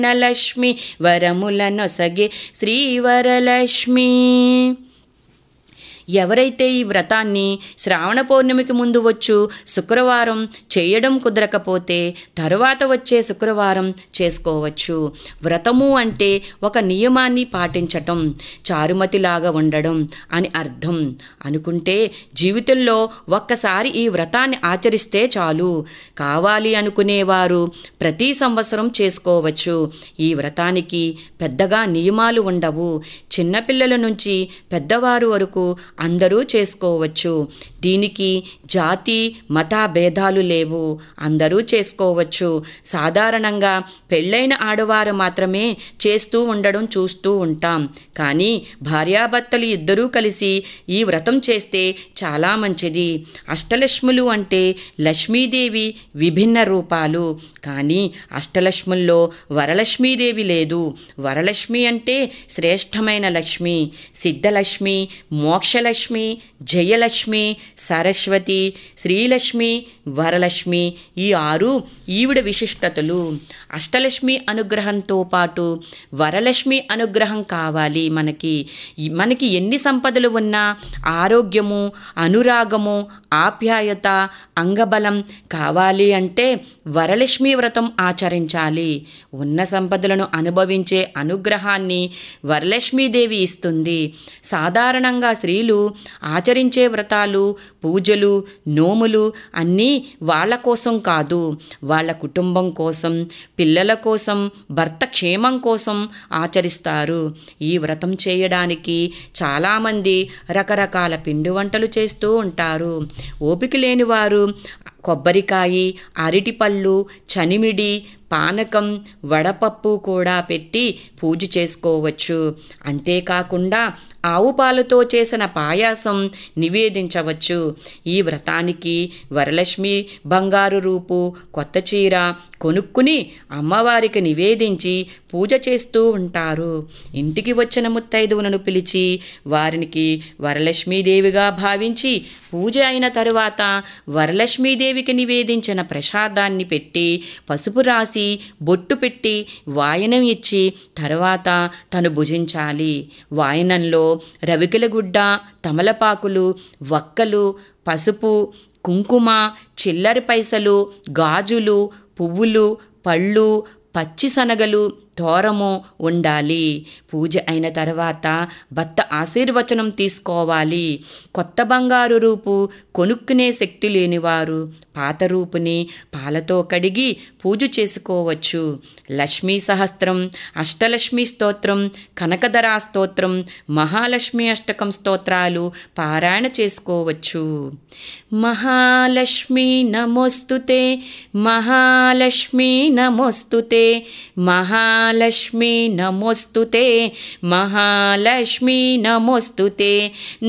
లక్ష్మి వరములనొసగే శ్రీవరలక్ష్మి ఎవరైతే ఈ వ్రతాన్ని శ్రావణ పౌర్ణమికి ముందు వచ్చు శుక్రవారం చేయడం కుదరకపోతే తరువాత వచ్చే శుక్రవారం చేసుకోవచ్చు వ్రతము అంటే ఒక నియమాన్ని పాటించటం చారుమతిలాగా ఉండడం అని అర్థం అనుకుంటే జీవితంలో ఒక్కసారి ఈ వ్రతాన్ని ఆచరిస్తే చాలు కావాలి అనుకునేవారు ప్రతి సంవత్సరం చేసుకోవచ్చు ఈ వ్రతానికి పెద్దగా నియమాలు ఉండవు చిన్నపిల్లల నుంచి పెద్దవారు వరకు అందరూ చేసుకోవచ్చు దీనికి జాతి మత భేదాలు లేవు అందరూ చేసుకోవచ్చు సాధారణంగా పెళ్ళైన ఆడవారు మాత్రమే చేస్తూ ఉండడం చూస్తూ ఉంటాం కానీ భార్యాభర్తలు ఇద్దరూ కలిసి ఈ వ్రతం చేస్తే చాలా మంచిది అష్టలక్ష్ములు అంటే లక్ష్మీదేవి విభిన్న రూపాలు కానీ అష్టలక్ష్ముల్లో వరలక్ష్మీదేవి లేదు వరలక్ష్మి అంటే శ్రేష్టమైన లక్ష్మి సిద్ధలక్ష్మి మోక్షలక్ష్మి జయలక్ష్మి సరస్వతి శ్రీలక్ష్మి వరలక్ష్మి ఈ ఆరు ఈవిడ విశిష్టతలు అష్టలక్ష్మి అనుగ్రహంతో పాటు వరలక్ష్మి అనుగ్రహం కావాలి మనకి మనకి ఎన్ని సంపదలు ఉన్నా ఆరోగ్యము అనురాగము ఆప్యాయత అంగబలం కావాలి అంటే వరలక్ష్మి వ్రతం ఆచరించాలి ఉన్న సంపదలను అనుభవించే అనుగ్రహాన్ని వరలక్ష్మీదేవి ఇస్తుంది సాధారణంగా స్త్రీలు ఆచరించే వ్రతాలు పూజలు నోములు అన్నీ వాళ్ళ కోసం కాదు వాళ్ళ కుటుంబం కోసం పిల్లల కోసం భర్త క్షేమం కోసం ఆచరిస్తారు ఈ వ్రతం చేయడానికి చాలామంది రకరకాల పిండి వంటలు చేస్తూ ఉంటారు ఓపిక లేని వారు కొబ్బరికాయ అరటిపళ్ళు చనిమిడి పానకం వడపప్పు కూడా పెట్టి పూజ చేసుకోవచ్చు అంతేకాకుండా ఆవు పాలతో చేసిన పాయాసం నివేదించవచ్చు ఈ వ్రతానికి వరలక్ష్మి బంగారు రూపు కొత్త చీర కొనుక్కుని అమ్మవారికి నివేదించి పూజ చేస్తూ ఉంటారు ఇంటికి వచ్చిన ముత్తైదువులను పిలిచి వారికి వరలక్ష్మీదేవిగా భావించి పూజ అయిన తరువాత వరలక్ష్మీదేవికి నివేదించిన ప్రసాదాన్ని పెట్టి పసుపు రాసి బొట్టు పెట్టి వాయనం ఇచ్చి తర్వాత తను భుజించాలి వాయనంలో రవికెల గుడ్డ తమలపాకులు వక్కలు పసుపు కుంకుమ చిల్లరి పైసలు గాజులు పువ్వులు పళ్ళు పచ్చి శనగలు తోరము ఉండాలి పూజ అయిన తర్వాత భర్త ఆశీర్వచనం తీసుకోవాలి కొత్త బంగారు రూపు కొనుక్కునే శక్తి లేనివారు పాత రూపుని పాలతో కడిగి పూజ చేసుకోవచ్చు లక్ష్మీ సహస్రం అష్టలక్ష్మి స్తోత్రం కనకధరా స్తోత్రం మహాలక్ష్మి అష్టకం స్తోత్రాలు పారాయణ చేసుకోవచ్చు మహాలక్ష్మి నమోస్తుతే మహాలక్ష్మి నమోస్తుతే మహాలక్ష్మి నమోస్తుతే మహాలక్ష్మి నమోస్తుతే